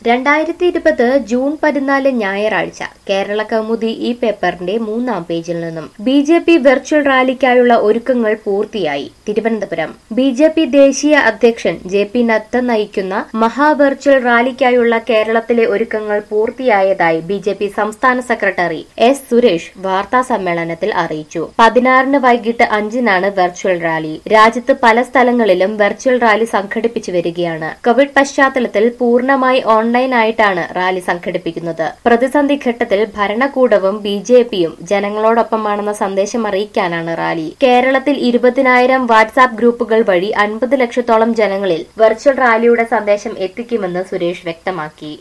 രണ്ടായിരത്തി ഇരുപത് ജൂൺ പതിനാല് ഞായറാഴ്ച കേരള കൗമുദി ഈ പേപ്പറിന്റെ മൂന്നാം പേജിൽ നിന്നും ബി ജെ പി വെർച്വൽ റാലിക്കായുള്ള ഒരുക്കങ്ങൾ പൂർത്തിയായി തിരുവനന്തപുരം ബി ജെ പി ദേശീയ അധ്യക്ഷൻ ജെ പി നദ്ദ നയിക്കുന്ന മഹാ വെർച്വൽ റാലിക്കായുള്ള കേരളത്തിലെ ഒരുക്കങ്ങൾ പൂർത്തിയായതായി ബി ജെ പി സംസ്ഥാന സെക്രട്ടറി എസ് സുരേഷ് വാർത്താ സമ്മേളനത്തിൽ അറിയിച്ചു പതിനാറിന് വൈകിട്ട് അഞ്ചിനാണ് വെർച്വൽ റാലി രാജ്യത്ത് പല സ്ഥലങ്ങളിലും വെർച്വൽ റാലി സംഘടിപ്പിച്ചു വരികയാണ് കോവിഡ് പശ്ചാത്തലത്തിൽ പൂർണ്ണമായി ഓൺലൈനായിട്ടാണ് റാലി സംഘടിപ്പിക്കുന്നത് പ്രതിസന്ധി ഘട്ടത്തിൽ ഭരണകൂടവും ബി ജെ പിയും ജനങ്ങളോടൊപ്പമാണെന്ന സന്ദേശം അറിയിക്കാനാണ് റാലി കേരളത്തിൽ ഇരുപതിനായിരം വാട്സാപ്പ് ഗ്രൂപ്പുകൾ വഴി അൻപത് ലക്ഷത്തോളം ജനങ്ങളിൽ വെർച്വൽ റാലിയുടെ സന്ദേശം എത്തിക്കുമെന്ന് സുരേഷ് വ്യക്തമാക്കി